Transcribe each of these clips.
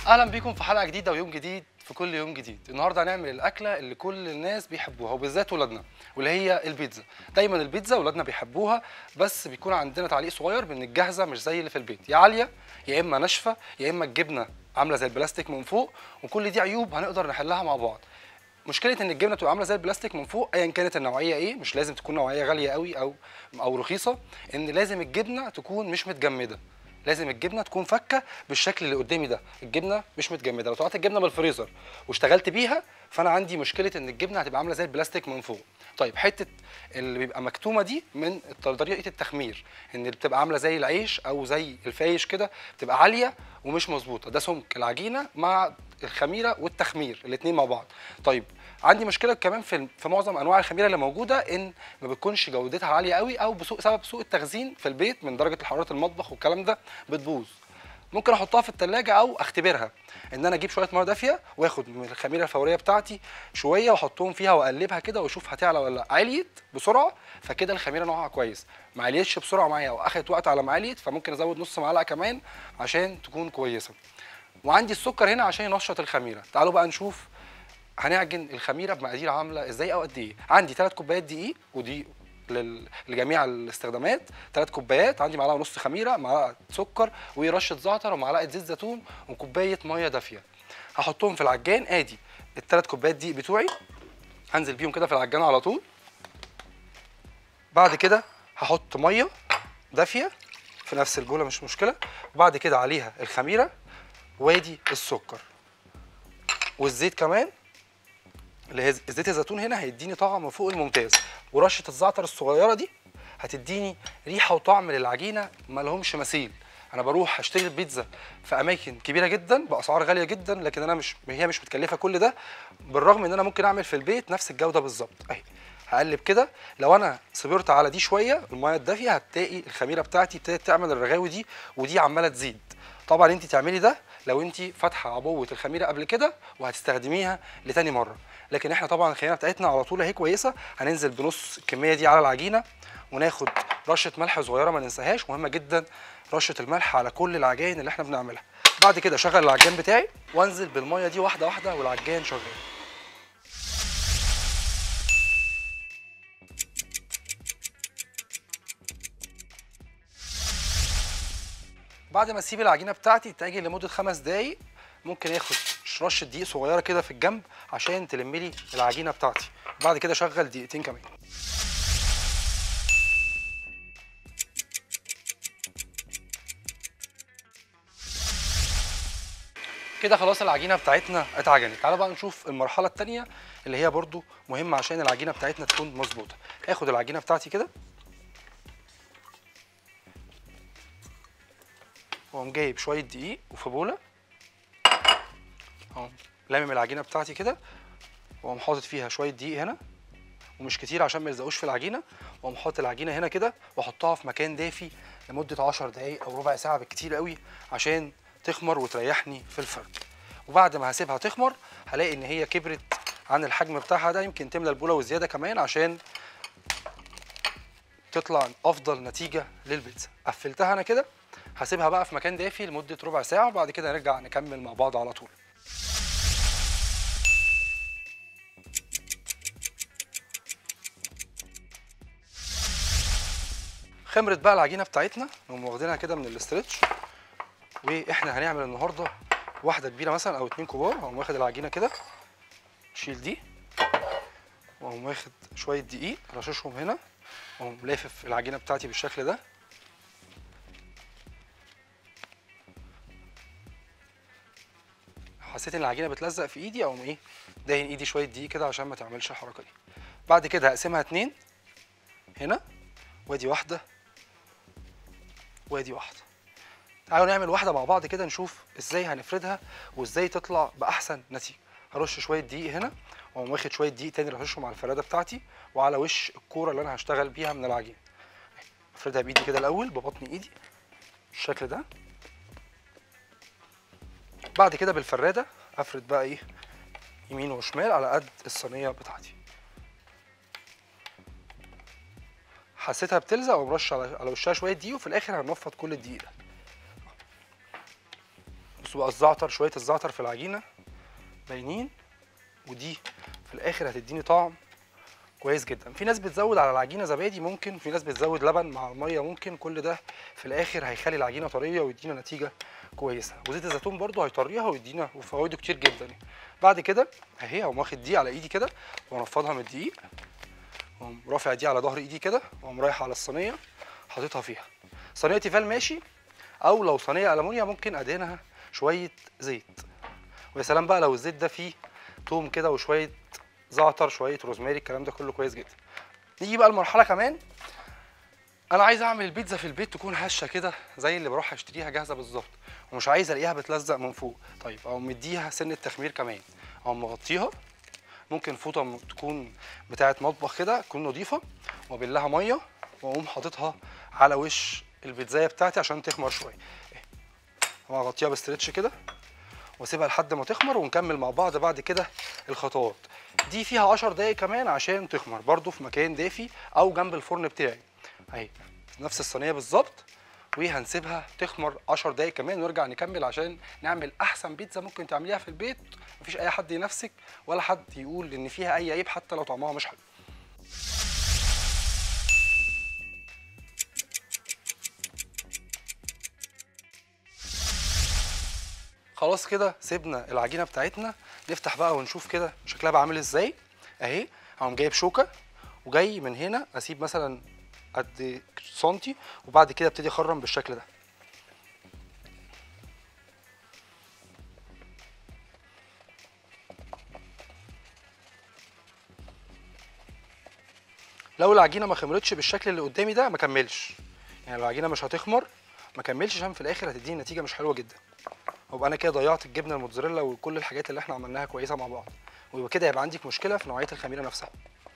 اهلا بيكم في حلقه جديده ويوم جديد في كل يوم جديد النهارده هنعمل الاكله اللي كل الناس بيحبوها وبالذات ولادنا واللي هي البيتزا دايما البيتزا ولادنا بيحبوها بس بيكون عندنا تعليق صغير بان الجاهزه مش زي اللي في البيت يا عاليه يا اما ناشفه يا اما الجبنه عامله زي البلاستيك من فوق وكل دي عيوب هنقدر نحلها مع بعض مشكله ان الجبنه تبقى عامله زي البلاستيك من فوق ايا كانت النوعيه ايه مش لازم تكون نوعيه غاليه قوي او او رخيصه ان لازم الجبنه تكون مش متجمده لازم الجبنه تكون فكه بالشكل اللي قدامي ده الجبنه مش متجمده لو طلعت الجبنه من الفريزر واشتغلت بيها فانا عندي مشكله ان الجبنه هتبقى عامله زي البلاستيك من فوق طيب حته اللي بيبقى مكتومه دي من طريقه التخمير ان اللي بتبقى عامله زي العيش او زي الفايش كده بتبقى عاليه ومش مظبوطه ده سمك العجينه مع الخميره والتخمير الاثنين مع بعض طيب عندي مشكله كمان في في معظم انواع الخميره اللي موجوده ان ما بتكونش جودتها عاليه قوي او بسوء سبب سوء التخزين في البيت من درجه حراره المطبخ والكلام ده بتبوظ ممكن احطها في الثلاجه او اختبرها ان انا اجيب شويه ميه دافيه واخد من الخميره الفوريه بتاعتي شويه واحطهم فيها واقلبها كده واشوف هتعلى ولا لا عليت بسرعه فكده الخميره نوعها كويس ما عليتش بسرعه معايا او اخدت وقت على ما عليت فممكن ازود نص معلقه كمان عشان تكون كويسه وعندي السكر هنا عشان ينشط الخميره تعالوا بقى نشوف هنعجن الخميره بمقادير عامله ازاي او قد ايه عندي 3 كوبايات دقيق ودي لل- لجميع الاستخدامات 3 كوبايات عندي معلقه ونص خميره معلقه سكر ورشه زعتر ومعلقه زيت زيتون وكوبايه ميه دافيه هحطهم في العجان ادي الثلاث كوبايات دقيق بتوعي هنزل بيهم كده في العجان على طول بعد كده هحط ميه دافيه في نفس البوله مش مشكله وبعد كده عليها الخميره وادي السكر والزيت كمان اللي هي زيت الزيتون هنا هيديني طعم فوق الممتاز ورشه الزعتر الصغيره دي هتديني ريحه وطعم للعجينه ما لهمش مثيل انا بروح اشتري البيتزا في اماكن كبيره جدا باسعار غاليه جدا لكن انا مش هي مش متكلفه كل ده بالرغم ان انا ممكن اعمل في البيت نفس الجوده بالظبط اهي هقلب كده لو انا صبرت على دي شويه الميه الدافيه هتلاقي الخميره بتاعتي ابتدت تعمل الرغاوي دي ودي عماله تزيد طبعا انت تعملي ده لو انت فاتحه عبوه الخميره قبل كده وهتستخدميها لتاني مره لكن احنا طبعا الخميره بتاعتنا على طول اهي كويسه هننزل بنص الكميه دي على العجينه وناخد رشه ملح صغيره ما ننساهاش مهمه جدا رشه الملح على كل العجائن اللي احنا بنعملها بعد كده اشغل العجان بتاعي وانزل بالميه دي واحده واحده والعجان شغال بعد ما اسيب العجينه بتاعتي تتعجن لمده خمس دقايق ممكن اخد رشه دقيق صغيره كده في الجنب عشان تلم لي العجينه بتاعتي بعد كده اشغل دقيقتين كمان كده خلاص العجينه بتاعتنا اتعجنت تعالوا بقى نشوف المرحله الثانيه اللي هي برضو مهمه عشان العجينه بتاعتنا تكون مظبوطه هاخد العجينه بتاعتي كده واقوم جايب شويه دقيق وفي بوله اهو لامم العجينه بتاعتي كده واقوم حاطط فيها شويه دقيق هنا ومش كتير عشان ما يلزقوش في العجينه واقوم حاطط العجينه هنا كده واحطها في مكان دافي لمده 10 دقائق او ربع ساعه بالكتير قوي عشان تخمر وتريحني في الفرد وبعد ما هسيبها تخمر هلاقي ان هي كبرت عن الحجم بتاعها ده يمكن تملى البوله وزياده كمان عشان تطلع افضل نتيجه للبيتزا قفلتها انا كده هسيبها بقى في مكان دافي لمده ربع ساعه وبعد كده نرجع نكمل مع بعض على طول خمرت بقى العجينه بتاعتنا نقوم واخدينها كده من الاسترتش واحنا هنعمل النهارده واحده كبيره مثلا او اتنين كبار هقوم واخد العجينه كده شيل دي واقوم واخد شويه دقيق رششهم هنا واقوم لافف العجينه بتاعتي بالشكل ده حسيت ان العجينه بتلزق في ايدي اقوم ايه دهن ايدي شويه دقيق كده عشان ما تعملش الحركه دي بعد كده هقسمها اتنين هنا وادي واحده وادي واحده تعالوا نعمل واحده مع بعض كده نشوف ازاي هنفردها وازاي تطلع باحسن نتيجه هرش شويه دقيق هنا واقوم واخد شويه دقيق تاني رششهم على الفراده بتاعتي وعلى وش الكوره اللي انا هشتغل بيها من العجين افردها بايدي كده الاول ببطن ايدي بالشكل ده بعد كده بالفراده افرد بقى ايه يمين وشمال على قد الصينيه بتاعتي حسيتها بتلزق وبرش على على وشها شويه دقيق وفي الاخر هنفض كل الدقيق ده بصوا بقى الزعتر شويه الزعتر في العجينه باينين ودي في الاخر هتديني طعم كويس جدا في ناس بتزود على العجينه زبادي ممكن في ناس بتزود لبن مع الميه ممكن كل ده في الاخر هيخلي العجينه طريه ويدينا نتيجه كويسه وزيت الزيتون برده هيطريها ويدينا وفوائده كتير جدا بعد كده اهي هقوم واخد دي على ايدي كده وانفضها من الدقيق واقوم رافع دي على ظهر ايدي كده واقوم رايح على الصينيه حاططها فيها صينيه تيفال ماشي او لو صينيه المونيا ممكن ادهنها شويه زيت ويا سلام بقى لو الزيت ده فيه توم كده وشويه زعتر شويه روزماري الكلام ده كله كويس جدا نيجي بقى المرحله كمان انا عايز اعمل البيتزا في البيت تكون هشه كده زي اللي بروح اشتريها جاهزه بالظبط ومش عايز الاقيها بتلزق من فوق طيب او مديها سنه تخمير كمان او مغطيها ممكن فوطه م- تكون بتاعه مطبخ كده تكون نظيفه وابلها ميه واقوم حاططها على وش البيتزايه بتاعتي عشان تخمر شويه وهغطيها بستريتش كده واسيبها لحد ما تخمر ونكمل مع بعض بعد كده الخطوات دي فيها 10 دقايق كمان عشان تخمر برضو في مكان دافي او جنب الفرن بتاعي اهي نفس الصينيه بالظبط وهنسيبها تخمر 10 دقايق كمان ونرجع نكمل عشان نعمل احسن بيتزا ممكن تعمليها في البيت مفيش اي حد ينافسك ولا حد يقول ان فيها اي عيب حتى لو طعمها مش حلو خلاص كده سيبنا العجينه بتاعتنا نفتح بقى ونشوف كده شكلها بقى عامل ازاي اهي هقوم جايب شوكه وجاي من هنا اسيب مثلا قد سنتي وبعد كده ابتدي اخرم بالشكل ده لو العجينه ما خمرتش بالشكل اللي قدامي ده ما كملش يعني العجينه مش هتخمر ما كملش عشان في الاخر هتديني نتيجه مش حلوه جدا وابقى انا كده ضيعت الجبنه الموتزاريلا وكل الحاجات اللي احنا عملناها كويسه مع بعض ويبقى كده يبقى عندك مشكله في نوعيه الخميره نفسها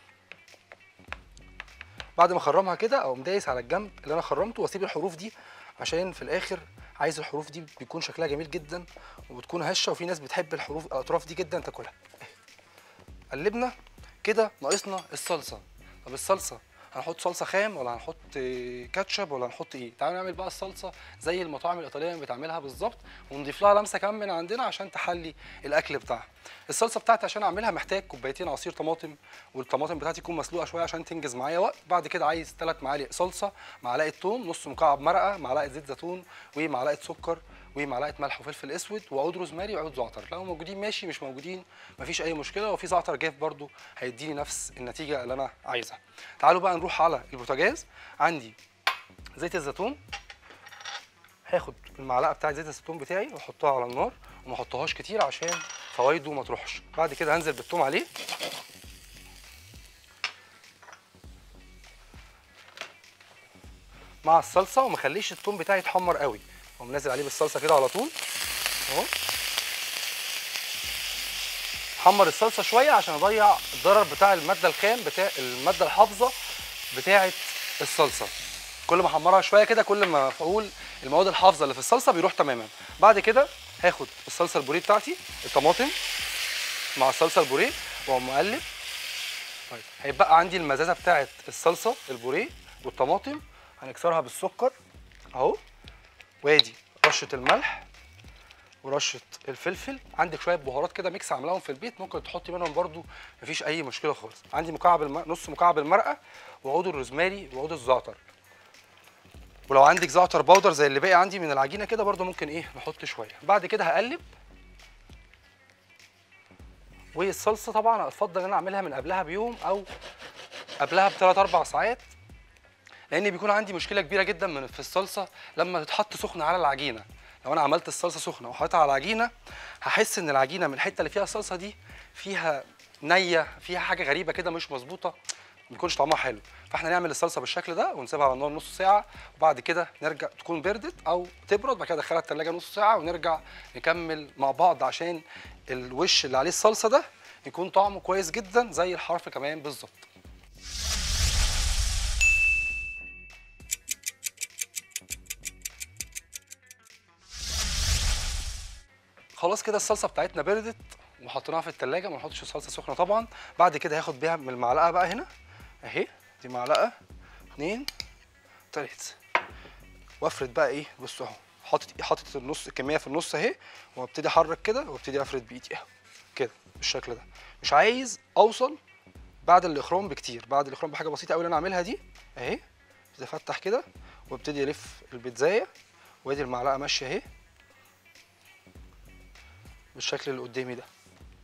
بعد ما اخرمها كده اقوم دايس على الجنب اللي انا خرمته واسيب الحروف دي عشان في الاخر عايز الحروف دي بيكون شكلها جميل جدا وبتكون هشه وفي ناس بتحب الحروف الاطراف دي جدا تاكلها قلبنا كده ناقصنا الصلصه طب الصلصه هنحط صلصه خام ولا هنحط آه، كاتشب ولا هنحط ايه تعالوا نعمل بقى الصلصه زي المطاعم الايطاليه بتعملها بالظبط ونضيف لها لمسه كمان من عندنا عشان تحلي الاكل بتاعها الصلصه بتاعتي عشان اعملها محتاج كوبايتين عصير طماطم والطماطم بتاعتي تكون مسلوقه شويه عشان تنجز معايا وقت بعد كده عايز ثلاث معالق صلصه معلقه ثوم نص مكعب مرقه معلقه زيت زيتون ومعلقه سكر ومعلقه ملح وفلفل اسود وعود روزماري وعود زعتر لو موجودين ماشي مش موجودين مفيش اي مشكله وفي زعتر جاف برضو هيديني نفس النتيجه اللي انا عايزها تعالوا بقى نروح على البوتاجاز عندي زيت الزيتون هاخد المعلقه بتاعت زيت الزيتون بتاعي واحطها على النار وما احطهاش كتير عشان فوايده ما تروحش بعد كده هنزل بالثوم عليه مع الصلصه وما اخليش الثوم بتاعي يتحمر قوي اقوم نازل عليه بالصلصه كده على طول اهو حمر الصلصه شويه عشان اضيع الضرر بتاع الماده الخام بتاع الماده الحافظه بتاعه الصلصه كل ما احمرها شويه كده كل ما مفعول المواد الحافظه اللي في الصلصه بيروح تماما بعد كده هاخد الصلصه البوريه بتاعتي الطماطم مع الصلصه البوريه واقوم مقلب طيب هيبقى عندي المزازه بتاعه الصلصه البوريه والطماطم هنكسرها بالسكر اهو وادي رشه الملح ورشه الفلفل عندك شويه بهارات كده ميكس عاملاهم في البيت ممكن تحطي منهم برده مفيش اي مشكله خالص عندي مكعب الم... نص مكعب المرقه وعود الروزماري وعود الزعتر ولو عندك زعتر باودر زي اللي باقي عندي من العجينه كده برده ممكن ايه نحط شويه بعد كده هقلب والصلصه طبعا افضل ان انا اعملها من قبلها بيوم او قبلها بثلاث اربع ساعات لان بيكون عندي مشكله كبيره جدا من في الصلصه لما تتحط سخنه على العجينه لو انا عملت الصلصه سخنه وحطيتها على العجينه هحس ان العجينه من الحته اللي فيها الصلصه دي فيها نيه فيها حاجه غريبه كده مش مظبوطه ما بيكونش طعمها حلو فاحنا نعمل الصلصه بالشكل ده ونسيبها على النار نص ساعه وبعد كده نرجع تكون بردت او تبرد بعد كده ندخلها التلاجة نص ساعه ونرجع نكمل مع بعض عشان الوش اللي عليه الصلصه ده يكون طعمه كويس جدا زي الحرف كمان بالظبط خلاص كده الصلصه بتاعتنا بردت وحطيناها في التلاجة ما نحطش الصلصه سخنه طبعا بعد كده هاخد بيها من المعلقه بقى هنا اهي دي معلقه اتنين تلاته وافرد بقى ايه بصوا اهو حاطط حاطط النص الكميه في النص اهي وابتدي احرك كده وابتدي افرد بايدي اهو كده بالشكل ده مش عايز اوصل بعد الاخرام بكتير بعد الاخرام بحاجه بسيطه قوي اللي انا اعملها دي اهي ابتدي افتح كده وابتدي الف البيتزايه وادي المعلقه ماشيه اهي بالشكل اللي قدامي ده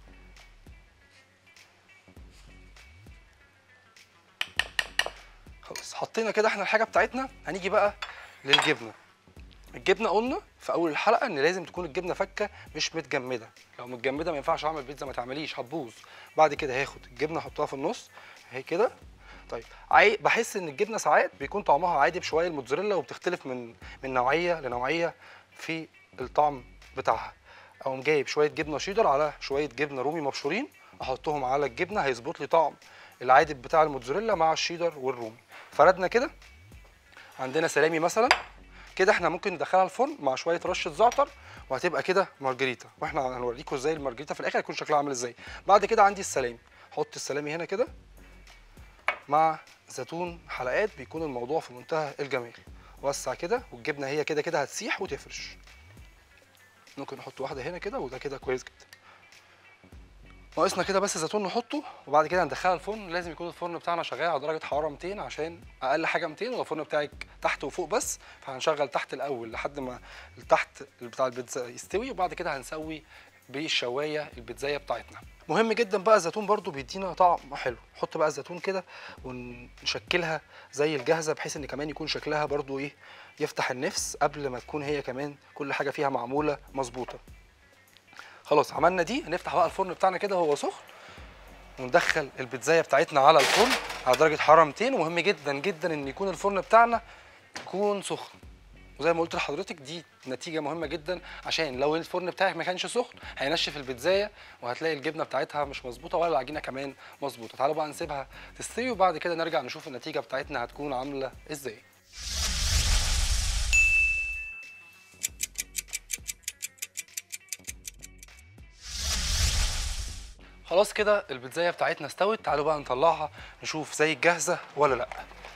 خلاص حطينا كده احنا الحاجه بتاعتنا هنيجي بقى للجبنه الجبنه قلنا في اول الحلقه ان لازم تكون الجبنه فكه مش متجمده لو متجمده ما ينفعش اعمل بيتزا ما تعمليش هتبوظ بعد كده هاخد الجبنه احطها في النص اهي كده طيب عاي... بحس ان الجبنه ساعات بيكون طعمها عادي بشويه الموتزاريلا وبتختلف من من نوعيه لنوعيه في الطعم بتاعها اقوم جايب شويه جبنه شيدر على شويه جبنه رومي مبشورين احطهم على الجبنه هيظبط لي طعم العادي بتاع الموتزاريلا مع الشيدر والرومي فردنا كده عندنا سلامي مثلا كده احنا ممكن ندخلها الفرن مع شويه رشه زعتر وهتبقى كده مارجريتا واحنا هنوريكم ازاي المارجريتا في الاخر هيكون شكلها عامل ازاي بعد كده عندي السلامي احط السلامي هنا كده مع زيتون حلقات بيكون الموضوع في منتهى الجمال وسع كده والجبنه هي كده كده هتسيح وتفرش ممكن نحط واحده هنا كده وده كده كويس جدا ناقصنا كده بس زيتون نحطه وبعد كده ندخلها الفرن لازم يكون الفرن بتاعنا شغال على درجه حراره 200 عشان اقل حاجه 200 ولو الفرن بتاعك تحت وفوق بس فهنشغل تحت الاول لحد ما تحت بتاع البيتزا يستوي وبعد كده هنسوي بالشوايه البيتزايه بتاعتنا مهم جدا بقى الزيتون برضو بيدينا طعم حلو نحط بقى الزيتون كده ونشكلها زي الجاهزه بحيث ان كمان يكون شكلها برضو ايه يفتح النفس قبل ما تكون هي كمان كل حاجه فيها معموله مظبوطه خلاص عملنا دي هنفتح بقى الفرن بتاعنا كده وهو سخن وندخل البيتزايه بتاعتنا على الفرن على درجه حراره 200 ومهم جدا جدا ان يكون الفرن بتاعنا يكون سخن وزي ما قلت لحضرتك دي نتيجه مهمه جدا عشان لو الفرن بتاعك ما كانش سخن هينشف البيتزايه وهتلاقي الجبنه بتاعتها مش مظبوطه ولا العجينه كمان مظبوطه تعالوا بقى نسيبها تستوي وبعد كده نرجع نشوف النتيجه بتاعتنا هتكون عامله ازاي خلاص كده البيتزايه بتاعتنا استوت تعالوا بقى نطلعها نشوف زي الجاهزه ولا لا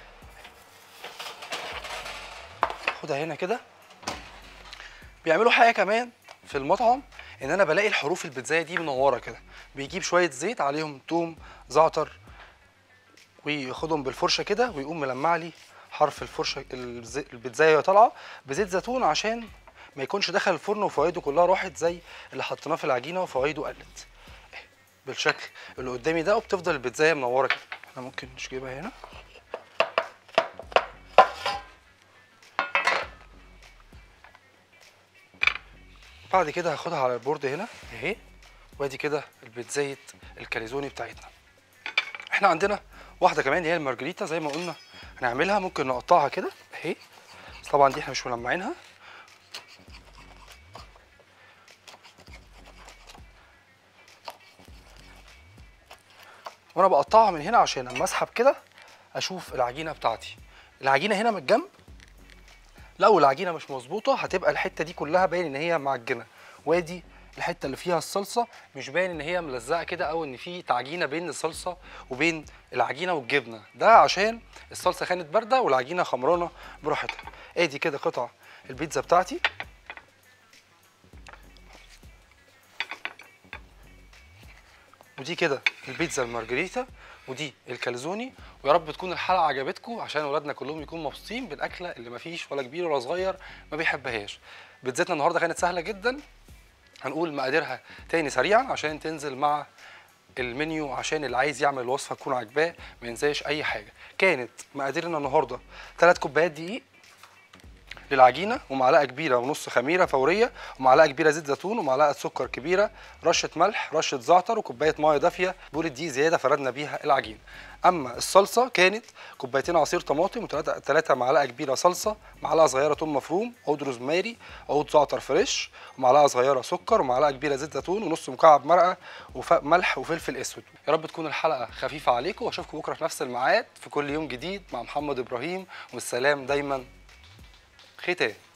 خدها هنا كده بيعملوا حاجه كمان في المطعم ان انا بلاقي الحروف البيتزايه دي منوره كده بيجيب شويه زيت عليهم توم زعتر وياخدهم بالفرشه كده ويقوم ملمع لي حرف الفرشه الزي- البيتزايه وهي طالعه بزيت زيتون عشان ما يكونش دخل الفرن وفوائده كلها راحت زي اللي حطيناه في العجينه وفوائده قلت بالشكل اللي قدامي ده وبتفضل البيتزايه منوره كده احنا ممكن نجيبها هنا بعد كده هاخدها على البورد هنا اهي وادي كده البيتزايه الكاليزوني بتاعتنا احنا عندنا واحده كمان اللي هي المارجريتا زي ما قلنا هنعملها ممكن نقطعها كده اهي بس طبعا دي احنا مش ملمعينها وانا بقطعها من هنا عشان اما اسحب كده اشوف العجينه بتاعتي العجينه هنا من الجنب لو العجينه مش مظبوطه هتبقى الحته دي كلها باين ان هي معجنه وادي الحته اللي فيها الصلصه مش باين ان هي ملزقه كده او ان في تعجينه بين الصلصه وبين العجينه والجبنه ده عشان الصلصه كانت بارده والعجينه خمرانه براحتها ادي كده قطع البيتزا بتاعتي ودي كده البيتزا المارجريتا ودي الكالزوني ويا رب تكون الحلقه عجبتكم عشان اولادنا كلهم يكونوا مبسوطين بالاكله اللي ما فيش ولا كبير ولا صغير ما بيحبهاش بيتزتنا النهارده كانت سهله جدا هنقول مقاديرها تاني سريعا عشان تنزل مع المنيو عشان اللي عايز يعمل الوصفه تكون عاجباه ما ينساش اي حاجه كانت مقاديرنا النهارده 3 كوبايات دقيق للعجينه ومعلقه كبيره ونص خميره فوريه ومعلقه كبيره زيت زيتون ومعلقه سكر كبيره رشه ملح رشه زعتر وكوبايه ميه دافيه بولة دي زياده فردنا بيها العجينه اما الصلصه كانت كوبايتين عصير طماطم وثلاثه ثلاثه معلقه كبيره صلصه معلقه صغيره ثوم مفروم عود روزماري عود زعتر فريش ومعلقه صغيره سكر ومعلقه كبيره زيت زيتون ونص مكعب مرقه وملح وفلفل اسود يا رب تكون الحلقه خفيفه عليكم واشوفكم بكره في نفس الميعاد في كل يوم جديد مع محمد ابراهيم والسلام دايما ختام